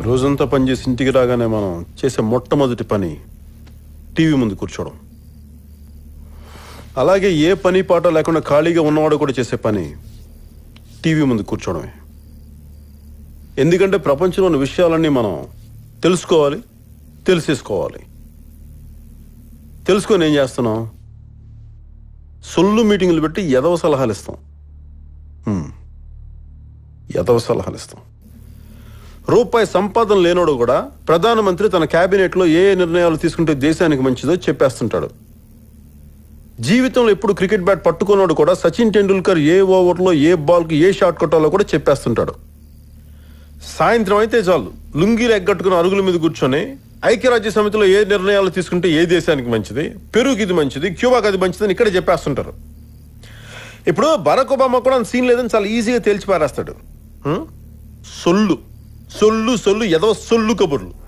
రోజంతా పనిచేసి ఇంటికి రాగానే మనం చేసే మొట్టమొదటి పని టీవీ ముందు కూర్చోవడం అలాగే ఏ పని పాట లేకుండా ఖాళీగా ఉన్నవాడు కూడా చేసే పని టీవీ ముందు కూర్చోవడమే ఎందుకంటే ప్రపంచంలోని విషయాలన్నీ మనం తెలుసుకోవాలి తెలిసేసుకోవాలి తెలుసుకొని ఏం చేస్తున్నాం సొల్లు మీటింగులు పెట్టి ఎదవ సలహాలు ఇస్తాం హ్మ్. ఎదవ సలహాలు ఇస్తాం రూపాయి సంపాదన లేనోడు కూడా ప్రధానమంత్రి తన క్యాబినెట్లో ఏ ఏ నిర్ణయాలు తీసుకుంటే దేశానికి మంచిదో చెప్పేస్తుంటాడు జీవితంలో ఎప్పుడు క్రికెట్ బ్యాట్ పట్టుకున్నాడు కూడా సచిన్ టెండూల్కర్ ఏ ఓవర్లో ఏ బాల్కి ఏ షాట్ కొట్టాలో కూడా చెప్పేస్తుంటాడు సాయంత్రం అయితే చాలు లుంగీలు ఎగ్గట్టుకుని అరుగుల మీద కూర్చొని ఐక్యరాజ్య సమితిలో ఏ నిర్ణయాలు తీసుకుంటే ఏ దేశానికి మంచిది పెరుగు ఇది మంచిది క్యూబాకి అది మంచిది అని ఇక్కడే చెప్పేస్తుంటారు ఇప్పుడు బరాక్ ఒబామా కూడా అంత సీన్ లేదని చాలా ఈజీగా తేల్చి పారేస్తాడు హ్మ్? సొల్లు సొల్లు సొల్లు ఎదవ సొల్లు కబుర్లు